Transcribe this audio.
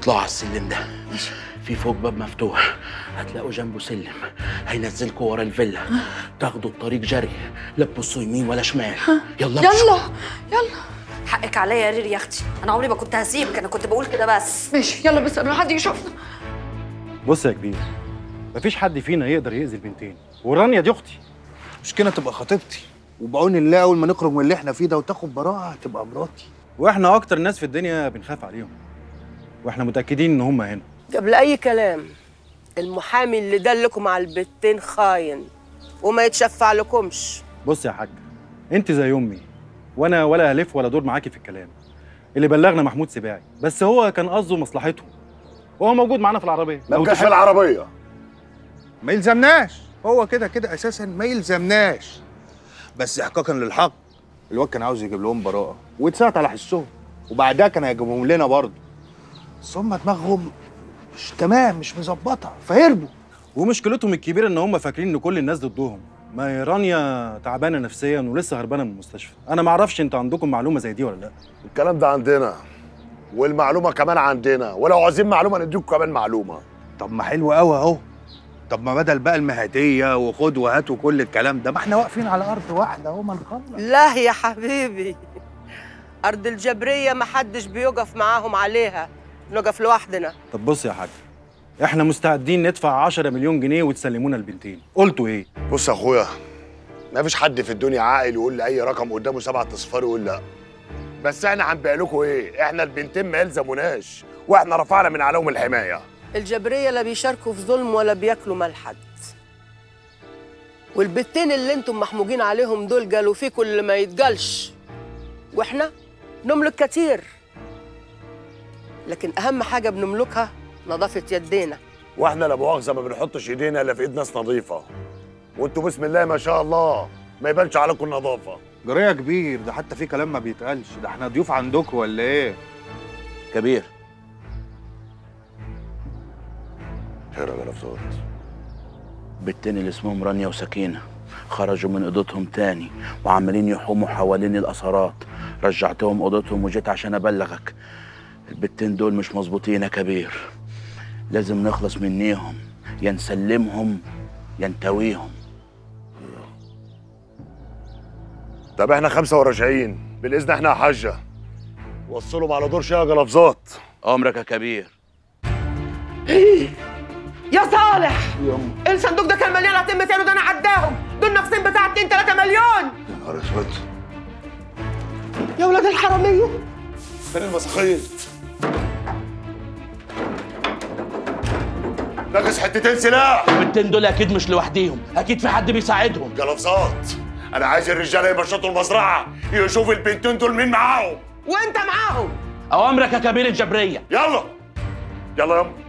تطلعوا على السلم ده في فوق باب مفتوح هتلاقوا جنبه سلم هينزلكوا ورا الفيلا تاخدوا الطريق جري لا تبصوا يمين ولا شمال يلا امشوا. يلا يلا حقك عليا يا رير يا اختي انا عمري ما كنت هسيبك انا كنت بقول كده بس ماشي يلا بس قبل ما حد يشوفنا بص يا كبير مفيش حد فينا يقدر يأذي البنتين ورانيا دي اختي مش كده تبقى خطيبتي وبعون الله اول ما نخرج من اللي احنا فيه ده وتاخد براءه تبقى مراتي واحنا اكتر ناس في الدنيا بنخاف عليهم واحنا متاكدين ان هم هنا قبل اي كلام المحامي اللي دلكم على البتين خاين وما يتشفع لكمش بص يا حاج انت زي امي وانا ولا هلف ولا دور معاكي في الكلام اللي بلغنا محمود سباعي بس هو كان قصده مصلحته وهو موجود معانا في العربيه ما كانش في العربيه ما يلزمناش هو كده كده اساسا ما يلزمناش بس احقاقا للحق الواد كان عاوز يجيب لهم براءه واتساعت على حسهم وبعدها كان هيجيبهم لنا برضه بس هم دماغهم مش تمام مش مظبطه فهربوا ومشكلتهم الكبيره ان هم فاكرين ان كل الناس ضدهم ما هي رانيا تعبانه نفسيا ولسه هربانه من المستشفى انا ما اعرفش انتوا عندكم معلومه زي دي ولا لا الكلام ده عندنا والمعلومه كمان عندنا ولو عايزين معلومه نديكم كمان معلومه طب ما حلو قوي اهو طب ما بدل بقى المهديه وخد وهات وكل الكلام ده ما احنا واقفين على ارض واحده اهو ما نخلص لا يا حبيبي ارض الجبريه ما حدش بيقف معاهم عليها نقف لوحدنا طب بص يا حاج احنا مستعدين ندفع 10 مليون جنيه وتسلمونا البنتين قلتوا ايه بص يا اخويا ما فيش حد في الدنيا عاقل يقول لي اي رقم قدامه سبعة اصفار يقول لا بس احنا هنبيع لكم ايه احنا البنتين ما يلزموناش واحنا رفعنا من عليهم الحمايه الجبريه لا بيشاركوا في ظلم ولا بياكلوا مال حد والبتين اللي انتم محموجين عليهم دول قالوا فيكم اللي ما يتقالش واحنا نملك كتير لكن اهم حاجه بنملكها نظافه يدينا واحنا لا مؤاخذه ما بنحطش ايدينا الا في ايد ناس نظيفه وانتوا بسم الله ما شاء الله ما يبانش عليكم النظافه جريه كبير ده حتى في كلام ما بيتقالش ده احنا ضيوف عندكم ولا ايه كبير خير يا جلافزات بنتين اللي اسمهم رانيا وسكينة خرجوا من اوضتهم تاني وعمالين يحوموا حوالين الأثارات رجعتهم اوضتهم وجيت عشان أبلغك البنتين دول مش مظبوطين يا كبير لازم نخلص منيهم يا نسلمهم يا نتويهم طب احنا خمسه وراجعين بالاذن احنا يا حاجه وصلهم على دور شقه جلافزات أمرك يا كبير يا صالح الصندوق ده كان مليان عطين 200 وده انا عداهم دول ناقصين بتاع 2 3 مليون يا نهار اسود يا ولاد الحراميه فين المساخين ناقص حتتين سلاح البنتين دول أكيد مش لوحديهم أكيد في حد بيساعدهم جلافزات انا عايز الرجاله يبشطوا المزرعه يشوفوا البنتين دول مين معاهم وانت معاهم أوامرك يا كبير الجبرية يلا يلا يا